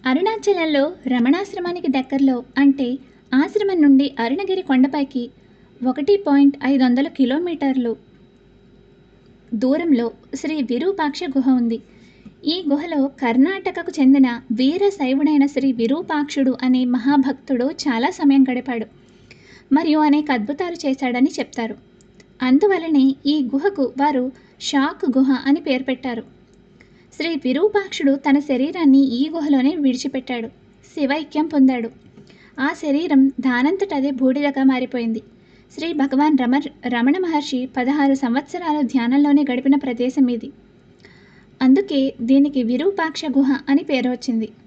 అరుణాచలంలో రమణాశ్రమానికి దగ్గరలో అంటే ఆశ్రమం నుండి అరుణగిరి కొండపైకి ఒకటి పాయింట్ ఐదు వందల కిలోమీటర్లు దూరంలో శ్రీ విరూపాక్ష గుహ ఉంది ఈ గుహలో కర్ణాటకకు చెందిన వీర శైవుడైన శ్రీ విరూపాక్షుడు అనే మహాభక్తుడు చాలా సమయం గడిపాడు మరియు అనేక అద్భుతాలు చేశాడని చెప్తారు అందువలనే ఈ గుహకు వారు షాక్ గుహ అని పేరు పెట్టారు శ్రీ విరూపాక్షుడు తన శరీరాన్ని ఈ గుహలోనే విడిచిపెట్టాడు శివైక్యం పొందాడు ఆ శరీరం దానంతటదే బూడిదగా మారిపోయింది శ్రీ భగవాన్ రమ రమణ మహర్షి పదహారు సంవత్సరాలు ధ్యానంలోనే గడిపిన ప్రదేశం ఇది అందుకే దీనికి విరూపాక్ష గుహ అని పేరు వచ్చింది